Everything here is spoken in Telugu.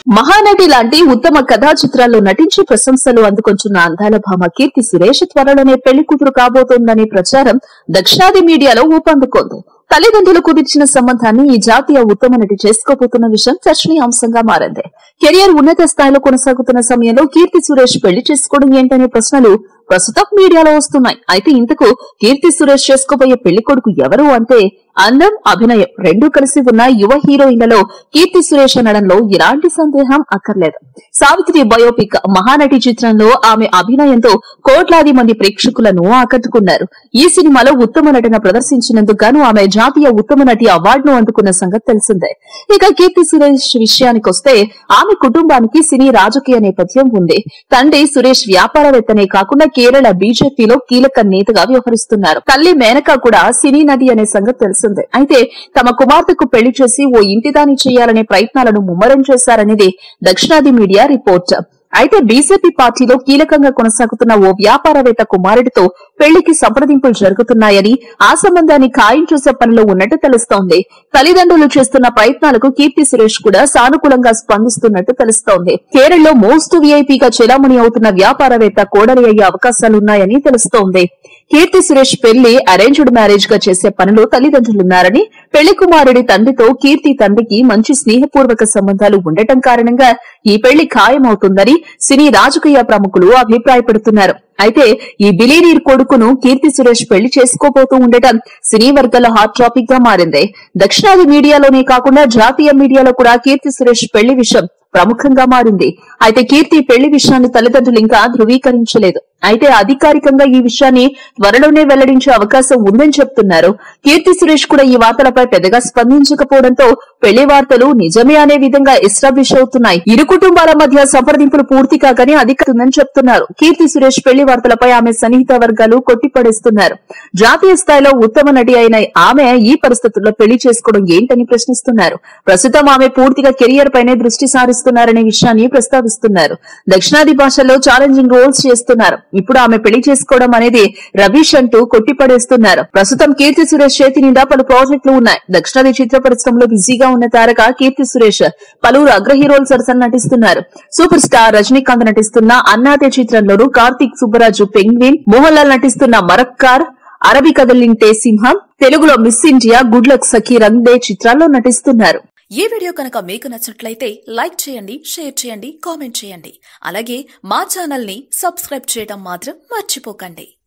మహానటి లాంటి ఉత్తమ కథా చిత్రాల్లో నటించి ప్రశంసలు అందుకొంచున్న అందాల భామ కీర్తి సురేష్ త్వరలోనే పెళ్లి కూతురు కాబోతోందనే ప్రచారం దక్షిణాది మీడియాలో ఊపందుకుంది తల్లిదండ్రులు కుదిర్చిన సంబంధాన్ని ఈ జాతీయ ఉత్తమ నటి చేసుకోబోతున్న విషయం చర్చనీయాంశంగా మారింది కెరియర్ ఉన్నత స్థాయిలో కొనసాగుతున్న సమయంలో కీర్తి సురేష్ పెళ్లి చేసుకోవడం ఏంటనే ప్రశ్నలు ప్రస్తుతం మీడియాలో వస్తున్నాయి అయితే ఇంతకు కీర్తి సురేష్ చేసుకోబోయే పెళ్లి కొడుకు ఎవరు అంటే అందం అభినయం రెండూ కలిసి ఉన్న యువ హీరోయిన్లలో కీర్తి సురేష్ అనడంలో ఎలాంటి సందేహం అక్కర్లేదు సావిత్రి బయోపిక్ మహానటి చిత్రంలో ఆమె అభినయంతో కోట్లాది మంది ప్రేక్షకులను ఆకట్టుకున్నారు ఈ సినిమాలో ఉత్తమ నటన ప్రదర్శించినందుకు గాను ఆమె జాతీయ ఉత్తమ నటి అవార్డును అందుకున్న సంగతి తెలిసిందే ఇక కీర్తి సురేష్ విషయానికొస్తే ఆమె కుటుంబానికి సినీ రాజకీయ నేపథ్యం ఉంది తండ్రి సురేష్ వ్యాపారవేత్తనే కాకుండా కేరళ బీజేపీలో కీలక నేతగా వ్యవహరిస్తున్నారు తల్లి మేనక కూడా సినీ నటి అనే సంగతి తెలిసిందే అయితే తమ కుమార్తెకు పెళ్లి చేసి ఓ ఇంటిదాని చేయాలనే ప్రయత్నాలను ముమ్మరం చేశారనేది దక్షిణాది మీడియా రిపోర్ట్ అయితే బీజేపీ పార్టీలో కీలకంగా కొనసాగుతున్న ఓ వ్యాపారవేత్త కుమారుడితో పెళ్లికి సంప్రదింపులు జరుగుతున్నాయని ఆ సంబంధాన్ని ఖాయం చేసే పనిలో ఉన్నట్టు తెలుస్తోంది తల్లిదండ్రులు చేస్తున్న ప్రయత్నాలకు కీర్తి సురేష్ కూడా సానుకూలంగా స్పందిస్తున్నట్టు తెలుస్తోంది కేరళలో మోస్ట్ వీఐపీగా చెలామణి అవుతున్న వ్యాపారవేత్త కోడలి అయ్యే అవకాశాలున్నాయని తెలుస్తోంది కీర్తి సురేష్ పెళ్లి అరేంజ్డ్ మ్యారేజ్ గా చేసే పనిలో తల్లిదండ్రులున్నారని పెళ్లి కుమారుడి తండ్రితో కీర్తి తండ్రికి మంచి స్నేహపూర్వక సంబంధాలు ఉండటం కారణంగా ఈ పెళ్లి ఖాయమవుతుందని సినీ రాజకీయ ప్రముఖులు అభిప్రాయపడుతున్నారు అయితే ఈ బిలీనీర్ కొడుకును కీర్తి సురేష్ పెళ్లి చేసుకోబోతూ ఉండటం సినీ వర్గాల హాట్ టాపిక్ గా మారింది దక్షిణాది మీడియాలోనే కాకుండా జాతీయ మీడియాలో కూడా కీర్తి సురేష్ పెళ్లి విషయం ప్రముఖంగా మారింది అయితే కీర్తి పెళ్లి విషయాన్ని తల్లిదండ్రులు ఇంకా ధృవీకరించలేదు అయితే అధికారికంగా ఈ విషయాన్ని త్వరలోనే వెల్లడించే అవకాశం ఉందని చెప్తున్నారు కీర్తి సురేష్ కూడా ఈ వార్తలపై పెద్దగా స్పందించకపోవడంతో పెళ్లి వార్తలు నిజమే అనే విధంగా ఎస్టాబ్లిష్ అవుతున్నాయి ఇరు కుటుంబాల మధ్య సంప్రదింపులు పూర్తి కాగానే అధికారుందని చెప్తున్నారు కీర్తి సురేష్ పెళ్లి వార్తలపై ఆమె సన్నిహిత వర్గాలు కొట్టిపడేస్తున్నారు జాతీయ స్థాయిలో ఉత్తమ నటి అయిన ఆమె ఈ పరిస్థితుల్లో పెళ్లి చేసుకోవడం ఏంటని ప్రశ్నిస్తున్నారు ప్రస్తుతం ఆమె పూర్తిగా కెరియర్ పైనే దృష్టి సారిస్తున్నారనే విషయాన్ని ప్రస్తావిస్తున్నారు దక్షిణాది భాషల్లో ఛాలెంజింగ్ రోల్స్ చేస్తున్నారు ఇప్పుడు ఆమె పెళ్లి చేసుకోవడం అనేది రబీష్ అంటూ కొట్టిపడేస్తున్నారు ప్రస్తుతం కీర్తి సురేష్ చేతి నిండా పలు ప్రాజెక్టులు ఉన్నాయి దక్షిణాది చిత్ర పరిశ్రమలో బిజీగా ఉన్న తారక కీర్తి సురేష్ పలువురు అగ్ర హీరోలు సరసన నటిస్తున్నారు సూపర్ స్టార్ రజనీకాంత్ నటిస్తున్న అన్నాతే చిత్రంలోనూ కార్తీక్ సుబ్బరాజు పెంగ్విన్ మోహన్ లాల్ నటిస్తున్న మరక్కార్ అరబి కదలింటే సింహం తెలుగులో Miss India Good Luck Sakhi Rang De చిత్రాల్లో నటిస్తున్నారు ఈ వీడియో కనుక మీకు నచ్చినట్లయితే లైక్ చేయండి షేర్ చేయండి కామెంట్ చేయండి అలాగే మా ఛానల్ని సబ్స్క్రైబ్ చేయడం మాత్రం మర్చిపోకండి